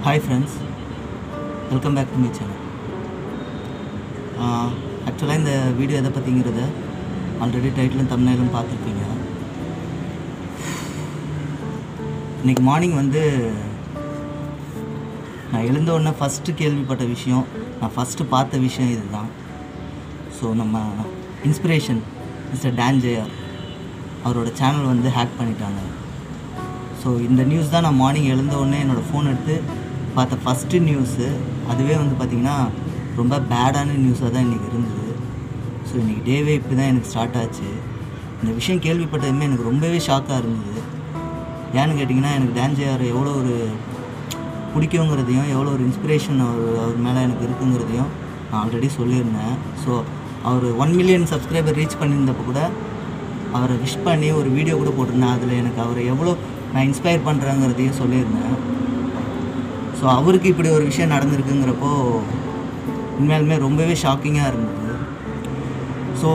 hi friends welcome back to my channel ஆக்சுவலாக இந்த video எதை பற்றிங்கிறத ஆல்ரெடி டைட்டிலும் தமிழ்நாடும் பார்த்துருப்பீங்க இன்னைக்கு மார்னிங் வந்து நான் எழுந்த உடனே ஃபஸ்ட்டு கேள்விப்பட்ட விஷயம் நான் ஃபஸ்ட்டு பார்த்த விஷயம் இதுதான் ஸோ நம்ம இன்ஸ்பிரேஷன் மிஸ்டர் டான் ஜெயார் அவரோட சேனல் வந்து ஹேக் பண்ணிட்டாங்க ஸோ இந்த நியூஸ் தான் நான் மார்னிங் எழுந்த உடனே என்னோடய ஃபோன் எடுத்து பார்த்த ஃபஸ்ட்டு நியூஸு அதுவே வந்து பார்த்திங்கன்னா ரொம்ப பேடான நியூஸாக தான் இன்றைக்கி இருந்தது ஸோ இன்றைக்கி டேவே இப்படி தான் எனக்கு ஸ்டார்ட் ஆச்சு இந்த விஷயம் கேள்விப்பட்டதுமே எனக்கு ரொம்பவே ஷாக்காக இருந்தது ஏன்னு கேட்டிங்கன்னா எனக்கு டான்ஜியார் எவ்வளோ ஒரு பிடிக்குங்கிறதையும் எவ்வளோ ஒரு இன்ஸ்பிரேஷன் அவர் அவர் மேலே எனக்கு இருக்குங்கிறதையும் நான் ஆல்ரெடி சொல்லியிருந்தேன் ஸோ அவர் ஒன் மில்லியன் சப்ஸ்கிரைபர் ரீச் பண்ணியிருந்தப்போ கூட அவரை விஷ் பண்ணி ஒரு வீடியோ கூட போட்டிருந்தேன் அதில் எனக்கு அவரை எவ்வளோ நான் இன்ஸ்பயர் பண்ணுறேங்கிறதையும் சொல்லியிருந்தேன் ஸோ அவருக்கு இப்படி ஒரு விஷயம் நடந்திருக்குங்கிறப்போ உண்மையாலுமே ரொம்பவே ஷாக்கிங்காக இருந்தது ஸோ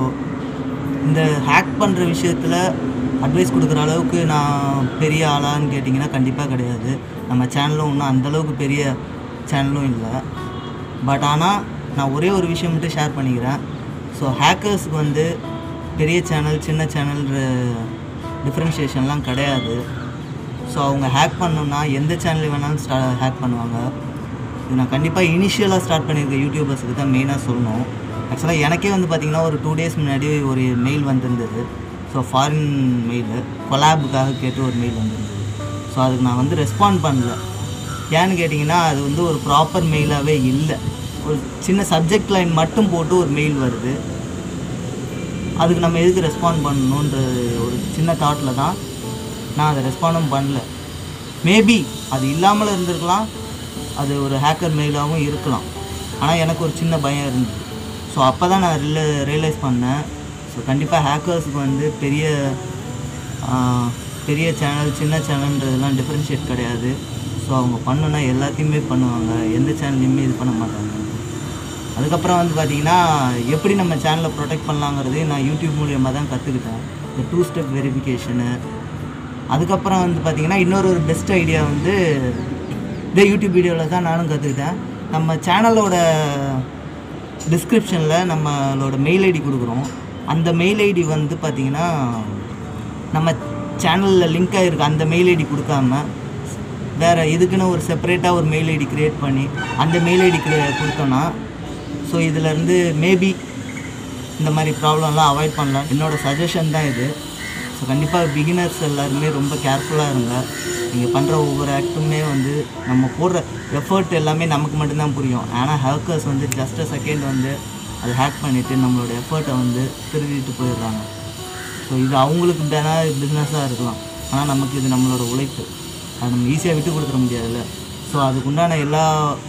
இந்த ஹேக் பண்ணுற விஷயத்தில் அட்வைஸ் கொடுக்குற அளவுக்கு நான் பெரிய ஆளான்னு கேட்டிங்கன்னா கண்டிப்பாக கிடையாது நம்ம சேனலும் இன்னும் அந்தளவுக்கு பெரிய சேனலும் இல்லை பட் ஆனால் நான் ஒரே ஒரு விஷயம் மட்டும் ஷேர் பண்ணிக்கிறேன் ஸோ ஹேக்கர்ஸுக்கு வந்து பெரிய சேனல் சின்ன சேனல்ன்ற டிஃப்ரென்ஷியேஷன்லாம் கிடையாது ஸோ அவங்க ஹேக் பண்ணணுன்னா எந்த சேனல் வேணாலும் ஸ்டா ஹேக் பண்ணுவாங்க இது நான் கண்டிப்பாக இனிஷியலாக ஸ்டார்ட் பண்ணியிருக்க யூடியூபர்ஸுக்கு தான் மெயினாக சொல்லணும் ஆக்சுவலாக எனக்கே வந்து பார்த்திங்கன்னா ஒரு டூ டேஸ் முன்னாடி ஒரு மெயில் வந்திருந்தது ஸோ ஃபாரின் மெயிலு கொலாபுக்காக கேட்டு ஒரு மெயில் வந்திருந்தது ஸோ அதுக்கு நான் வந்து ரெஸ்பாண்ட் பண்ணல ஏன்னு கேட்டிங்கன்னா அது வந்து ஒரு ப்ராப்பர் மெயிலாகவே இல்லை ஒரு சின்ன சப்ஜெக்ட் லைன் மட்டும் போட்டு ஒரு மெயில் வருது அதுக்கு நம்ம எதுக்கு ரெஸ்பாண்ட் பண்ணணுன்ற ஒரு சின்ன தாட்டில் தான் நான் அதை ரெஸ்பாண்டும் பண்ணல மேபி அது இல்லாமல் இருந்திருக்கலாம் அது ஒரு ஹேக்கர் மெயிலாகவும் இருக்கலாம் ஆனால் எனக்கு ஒரு சின்ன பயம் இருந்தது ஸோ அப்போ தான் நான் ரில ரியலைஸ் பண்ணேன் ஸோ கண்டிப்பாக ஹேக்கர்ஸுக்கு வந்து பெரிய ஆஹ், பெரிய சேனல் சின்ன சேனல்ன்றதெல்லாம் டிஃப்ரென்ஷியேட் கிடையாது ஸோ அவங்க பண்ணுனா எல்லாத்தையுமே பண்ணுவாங்க எந்த சேனல்லையுமே இது பண்ண மாட்டாங்க அதுக்கப்புறம் வந்து பார்த்தீங்கன்னா எப்படி நம்ம சேனலை ப்ரொடெக்ட் பண்ணலாங்கிறது நான் யூடியூப் மூலியமாக தான் கற்றுக்கிட்டேன் இந்த டூ ஸ்டெப் வெரிஃபிகேஷனு அதுக்கப்புறம் வந்து பார்த்திங்கன்னா இன்னொரு ஒரு பெஸ்ட் ஐடியா வந்து இதே யூடியூப் வீடியோவில் தான் நானும் கற்றுக்கிட்டேன் நம்ம சேனலோட டிஸ்கிரிப்ஷனில் நம்மளோட மெயில் ஐடி கொடுக்குறோம் அந்த மெயில் ஐடி வந்து பார்த்திங்கன்னா நம்ம சேனலில் லிங்க் ஆகிருக்கு அந்த மெயில் ஐடி கொடுக்காம வேறு இதுக்குன்னு ஒரு செப்பரேட்டாக ஒரு மெயில் ஐடி க்ரியேட் பண்ணி அந்த மெயில் ஐடி கொடுத்தோன்னா ஸோ இதிலேருந்து மேபி இந்த மாதிரி ப்ராப்ளம்லாம் அவாய்ட் பண்ணலாம் என்னோடய சஜஷன் தான் இது ஸோ கண்டிப்பாக பிகினர்ஸ் எல்லாருமே ரொம்ப கேர்ஃபுல்லாக இருங்க நீங்கள் பண்ணுற ஒவ்வொரு ஆக்ட்டுமே வந்து நம்ம போடுற எஃபர்ட் எல்லாமே நமக்கு மட்டும்தான் புரியும் ஆனால் ஹேக்கர்ஸ் வந்து ஜஸ்ட் செகண்ட் வந்து அதை ஹேக் பண்ணிவிட்டு நம்மளோட எஃபர்ட்டை வந்து திருடிட்டு போயிடுறாங்க ஸோ இது அவங்களுக்கு தானே பிஸ்னஸாக இருக்கலாம் ஆனால் நமக்கு இது நம்மளோட உழைப்பு அது நம்ம ஈஸியாக விட்டு கொடுத்துட முடியாதுல்ல ஸோ அதுக்குண்டான எல்லா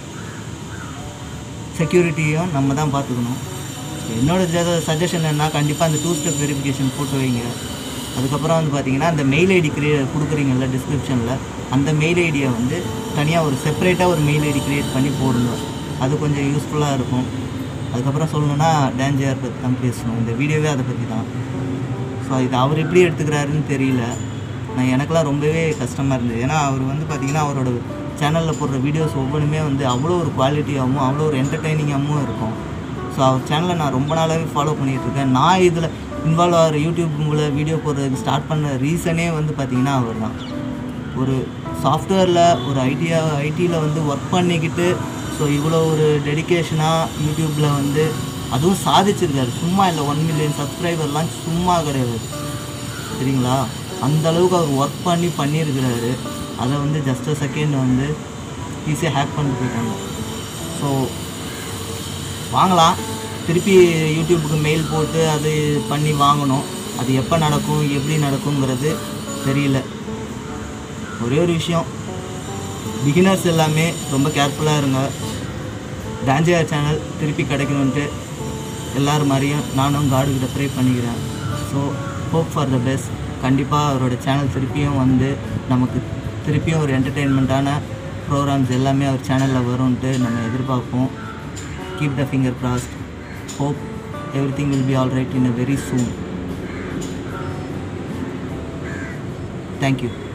செக்யூரிட்டியும் நம்ம தான் பார்த்துக்கணும் ஸோ என்னோட சஜஷன் என்ன கண்டிப்பாக அந்த டூ ஸ்டெப் வெரிஃபிகேஷன் போட்டு வைங்க அதுக்கப்புறம் வந்து பார்த்தீங்கன்னா அந்த மெயில் ஐடி கிரியே கொடுக்குறீங்கல்ல டிஸ்கிரிப்ஷனில் அந்த மெயில் ஐடியை வந்து தனியாக ஒரு செப்பரேட்டாக ஒரு மெயில் ஐடி க்ரியேட் பண்ணி போடுங்க அது கொஞ்சம் யூஸ்ஃபுல்லாக இருக்கும் அதுக்கப்புறம் சொல்லணுன்னா டேஞ்சர் பற்றி தான் பேசணும் இந்த வீடியோவே அதை பற்றி தான் ஸோ இது அவர் எப்படி எடுத்துக்கிறாருன்னு தெரியல நான் எனக்கெல்லாம் ரொம்பவே கஷ்டமாக இருந்தது ஏன்னா அவர் வந்து பார்த்திங்கன்னா அவரோட சேனலில் போடுற வீடியோஸ் ஒவ்வொன்றுமே வந்து அவ்வளோ ஒரு குவாலிட்டியாகவும் அவ்வளோ ஒரு என்டர்டெய்னிங்காகவும் இருக்கும் ஸோ அவர் சேனலை நான் ரொம்ப நாளாகவே ஃபாலோ இருக்கேன் நான் இதில் இன்வால்வ் ஆகிற யூடியூப் மூலம் வீடியோ போடுறதுக்கு ஸ்டார்ட் பண்ண ரீசனே வந்து பார்த்திங்கன்னா அவர் தான் ஒரு சாஃப்ட்வேரில் ஒரு ஐடியா ஐடியில் வந்து ஒர்க் பண்ணிக்கிட்டு ஸோ இவ்வளோ ஒரு டெடிகேஷனாக யூடியூப்பில் வந்து அதுவும் சாதிச்சிருக்காரு சும்மா இல்லை ஒன் மில்லியன் சப்ஸ்கிரைபர்லாம் சும்மா கிடையாது சரிங்களா அந்த அளவுக்கு அவர் ஒர்க் பண்ணி பண்ணியிருக்கிறாரு அதை வந்து ஜஸ்ட் அ செகண்ட் வந்து ஈஸியாக ஹேக் பண்ணிட்டு போயிட்டாங்க ஸோ வாங்கலாம் திருப்பி யூடியூப்புக்கு மெயில் போட்டு அது பண்ணி வாங்கணும் அது எப்போ நடக்கும் எப்படி நடக்குங்கிறது தெரியல ஒரே ஒரு விஷயம் பிகினர்ஸ் எல்லாமே ரொம்ப கேர்ஃபுல்லாக இருங்க டான்ஜியார் சேனல் திருப்பி கிடைக்கணுன்ட்டு எல்லாரும் மாதிரியும் நானும் காடுகிட்ட ப்ரே பண்ணிக்கிறேன் so hope for the best கண்டிப்பாக அவரோட சேனல் திருப்பியும் வந்து நமக்கு திருப்பியும் ஒரு என்டர்டெயின்மெண்ட்டான ப்ரோக்ராம்ஸ் எல்லாமே அவர் சேனலில் வரும்ன்ட்டு நம்ம எதிர்பார்ப்போம் keep the finger crossed hope everything will be all right in a very soon thank you